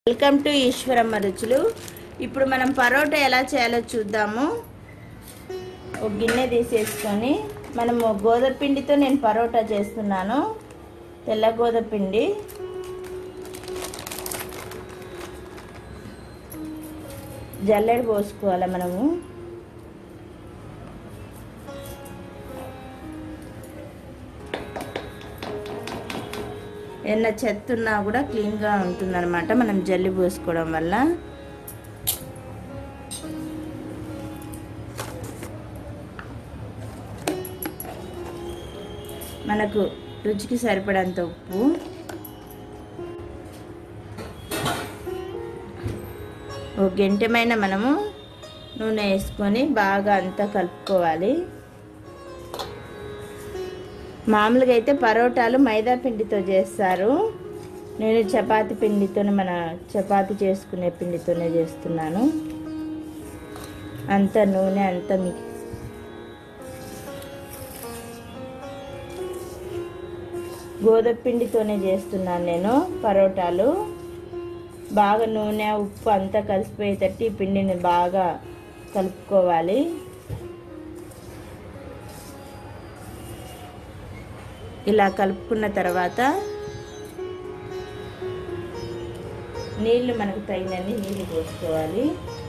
welcome to Eshwaramma రుచులు ఇప్పుడు మనం పరోటా ఎలా చేయాలో చూద్దాము ఒక గిన్నె తీసేసుకొని మనము గోధుమ పిండితో నేను పరోటా చేస్తున్నాను తెల్ల గోధుమ పిండి జల్లెడ పోసుకోవాలి మనము ఏమన్నా చెత్త ఉన్నా కూడా క్లీన్గా ఉంటుందన్నమాట మనం జల్లి పోసుకోవడం వల్ల మనకు రుచికి సరిపడంత ఉప్పు ఒక గంటమైన మనము నూనె వేసుకొని బాగా అంతా కలుపుకోవాలి మామూలుగా అయితే పరోటాలు మైదా పిండితో చేస్తారు నేను చపాతి పిండితోనే మన చపాతి చేసుకునే పిండితోనే చేస్తున్నాను అంత నూనె అంత మీ గోధుమ పిండితోనే చేస్తున్నాను నేను పరోటాలు బాగా నూనె ఉప్పు అంతా కలిసిపోయేటట్టు ఈ పిండిని బాగా కలుపుకోవాలి ఇలా కలుపుకున్న తర్వాత నీళ్లు మనకు తగినన్ని నీళ్ళు పోసుకోవాలి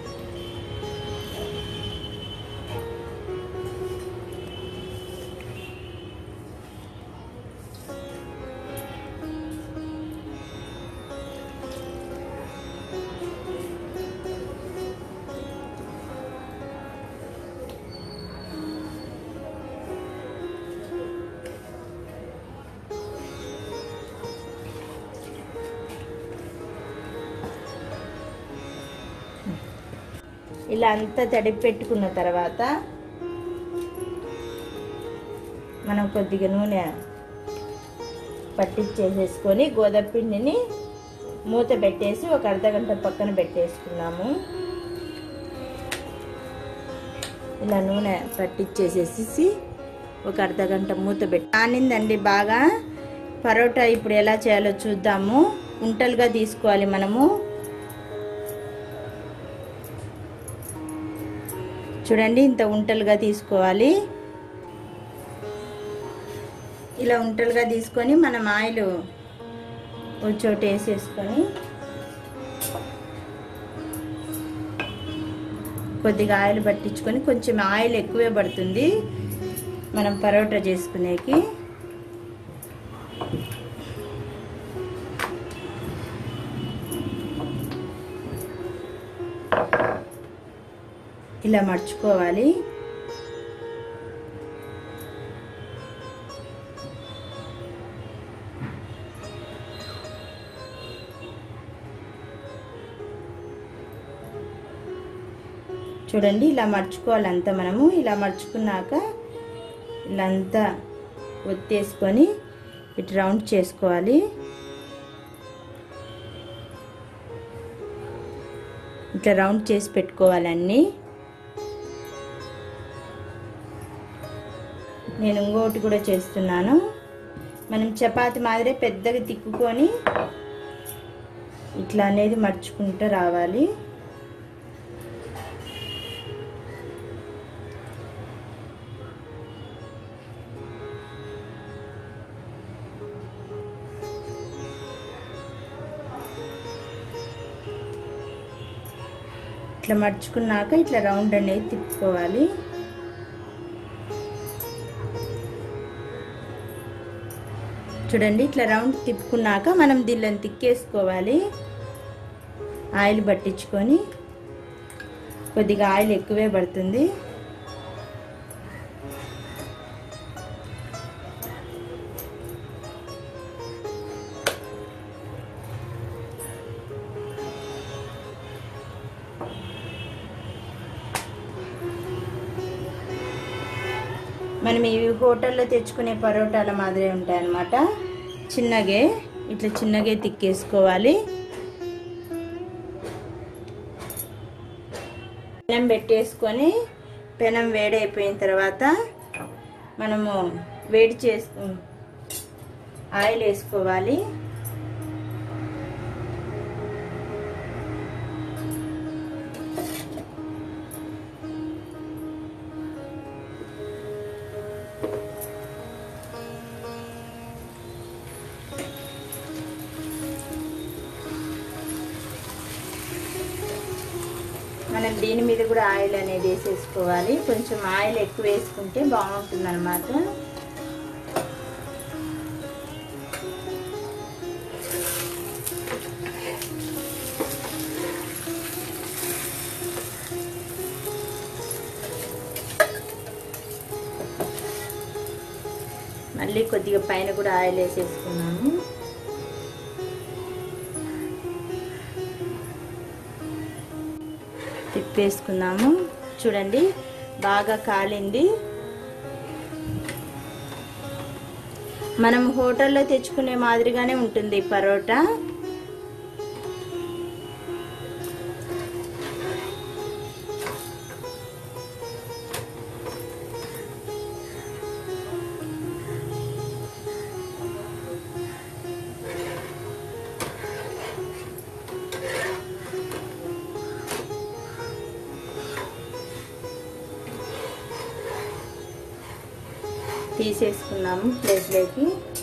ఇలా అంతా తడిపి పెట్టుకున్న తర్వాత మనం కొద్దిగా నూనె పట్టించేసేసుకొని గోధుమ పిండిని మూత పెట్టేసి ఒక అర్ధ గంట పక్కన పెట్టేసుకున్నాము ఇలా నూనె పట్టించేసేసి ఒక అర్ధ గంట మూత పెట్టి నానిందండి బాగా పరోటా ఇప్పుడు ఎలా చేయాలో చూద్దాము ఉంటలుగా తీసుకోవాలి మనము చూడండి ఇంత ఉంటలుగా తీసుకోవాలి ఇలా ఉంటలుగా తీసుకొని మనం ఆయిల్ ఒక చోట వేసేసుకొని కొద్దిగా ఆయిల్ పట్టించుకొని కొంచెం ఆయిల్ ఎక్కువే పడుతుంది మనం పరోటా చేసుకునేకి ఇలా మర్చుకోవాలి చూడండి ఇలా మర్చుకోవాలి అంతా మనము ఇలా మర్చుకున్నాక ఇలా అంతా ఒత్తేసుకొని ఇటు రౌండ్ చేసుకోవాలి ఇట్లా రౌండ్ చేసి పెట్టుకోవాలి అన్నీ నేను ఇంకోటి కూడా చేస్తున్నాను మనం చపాతి మాదిరి పెద్దగా తిక్కుకొని ఇట్లా అనేది మర్చుకుంటూ రావాలి ఇట్లా మర్చుకున్నాక ఇట్లా రౌండ్ అనేది తిప్పుకోవాలి చూడండి ఇట్లా రౌండ్ తిప్పుకున్నాక మనం దీళ్ళని తిక్కేసుకోవాలి ఆయిల్ పట్టించుకొని కొద్దిగా ఆయిల్ ఎక్కువే పడుతుంది మనం ఇవి హోటల్లో తెచ్చుకునే పరోటాల మాదిరి ఉంటాయి అన్నమాట చిన్నగే ఇట్లా చిన్నగే తిక్కేసుకోవాలి పెనం పెట్టేసుకొని పెనం వేడైపోయిన తర్వాత మనము వేడి చేసుకు ఆయిల్ వేసుకోవాలి మనం దీని మీద కూడా ఆయిల్ అనేది వేసేసుకోవాలి కొంచెం ఆయిల్ ఎక్కువ వేసుకుంటే బాగుంటుంది అనమాట మళ్ళీ కొద్దిగా పైన కూడా ఆయిల్ వేసేసుకున్నాము తిప్పేసుకున్నాము చూడండి బాగా కాలింది మనం హోటల్లో తెచ్చుకునే మాదిరిగానే ఉంటుంది పరోటా తీసేసుకున్నాము ప్లేట్లోకి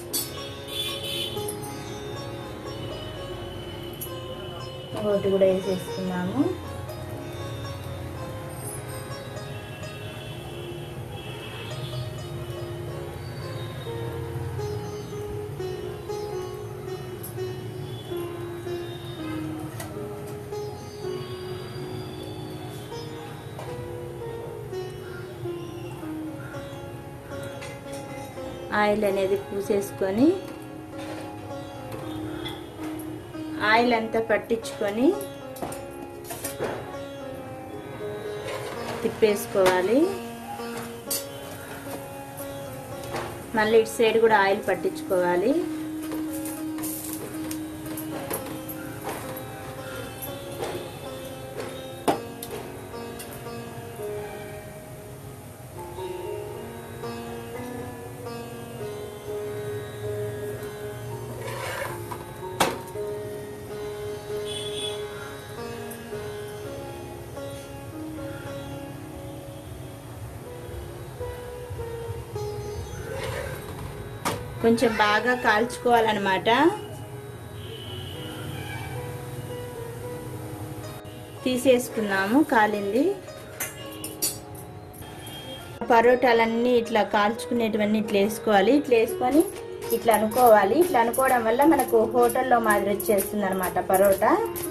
ఒకటి కూడా వేసేసుకున్నాము ఆయిల్ అనేది పూసేసుకొని ఆయిల్ అంతా పట్టించుకొని తిప్పేసుకోవాలి మళ్ళీ ఇటు సైడ్ కూడా ఆయిల్ పట్టించుకోవాలి కొంచెం బాగా కాల్చుకోవాలన్నమాట తీసేసుకున్నాము కాలింది పరోటాలన్నీ ఇట్లా కాల్చుకునేటివన్నీ ఇట్లా వేసుకోవాలి ఇట్లా వేసుకొని ఇట్లా అనుకోవాలి ఇట్లా అనుకోవడం వల్ల మనకు హోటల్లో మాదిరి వచ్చేస్తుంది అనమాట పరోటా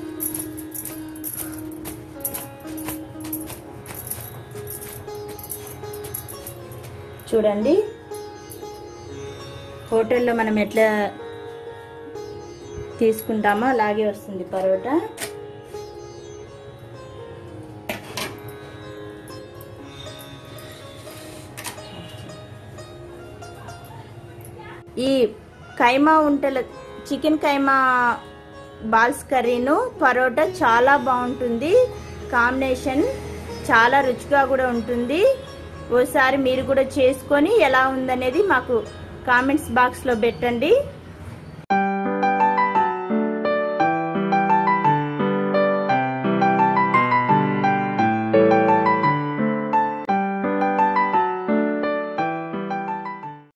చూడండి హోటల్లో మనం ఎట్లా తీసుకుంటామో అలాగే వస్తుంది పరోటా ఈ కైమా ఉంటల చికెన్ కైమా బాల్స్ కర్రీను పరోటా చాలా బాగుంటుంది కాంబినేషన్ చాలా రుచిగా కూడా ఉంటుంది ఓసారి మీరు కూడా చేసుకొని ఎలా ఉందనేది మాకు కామెంట్స్ బాక్స్లో పెట్టండి